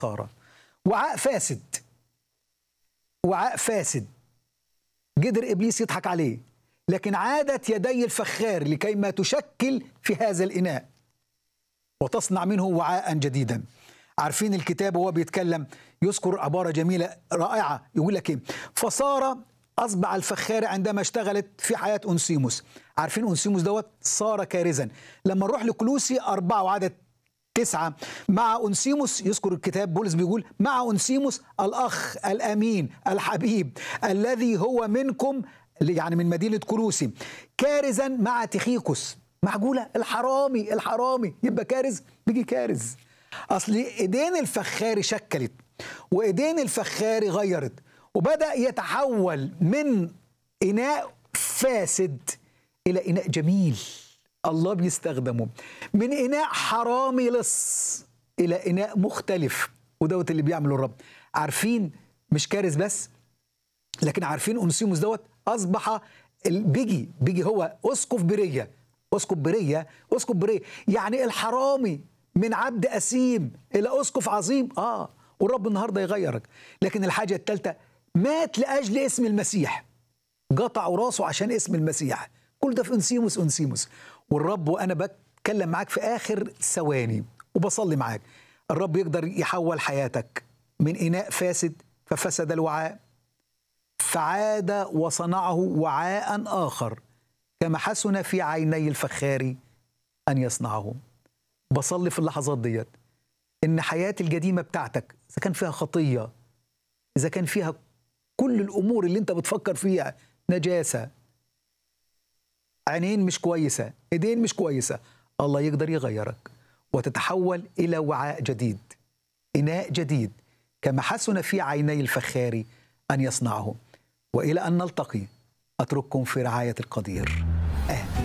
طارة وعاء فاسد وعاء فاسد قدر ابليس يضحك عليه لكن عادت يدي الفخار لكي ما تشكل في هذا الاناء وتصنع منه وعاء جديدا عارفين الكتاب وهو بيتكلم يذكر عباره جميله رائعه يقول لك ايه فصار اصبح الفخار عندما اشتغلت في حياه انسيموس عارفين انسيموس دوت صار كارزا لما نروح لكلوسي أربعة وعدد تسعة مع أنسيموس يذكر الكتاب بولس بيقول مع أنسيموس الأخ الأمين الحبيب الذي هو منكم يعني من مدينة كلوسي كارزا مع تخيكوس معقولة الحرامي الحرامي يبقى كارز بيجي كارز أصل إيدين الفخاري شكلت وإيدين الفخاري غيرت وبدأ يتحول من إناء فاسد إلى إناء جميل الله بيستخدمه من إناء حرامي لص إلى إناء مختلف ودوت اللي بيعمله الرب عارفين مش كارث بس لكن عارفين أنسيموس دوت أصبح بيجي بيجي هو أسقف برية أسقف برية أسقف برية يعني الحرامي من عبد أسيم إلى أسقف عظيم آه والرب النهاردة يغيرك لكن الحاجة الثالثة مات لأجل اسم المسيح قطعوا راسه عشان اسم المسيح كل ده في أنسيموس أنسيموس والرب وأنا بتكلم معاك في آخر ثواني وبصلي معاك الرب يقدر يحول حياتك من إناء فاسد ففسد الوعاء فعاد وصنعه وعاء آخر كما حسن في عيني الفخار أن يصنعه بصلي في اللحظات ديت إن حياتي القديمة بتاعتك إذا كان فيها خطية إذا كان فيها كل الأمور اللي أنت بتفكر فيها نجاسة عينين مش كويسة ايدين مش كويسة الله يقدر يغيرك وتتحول إلى وعاء جديد إناء جديد كما حسن في عيني الفخار أن يصنعه وإلى أن نلتقي أترككم في رعاية القدير آمين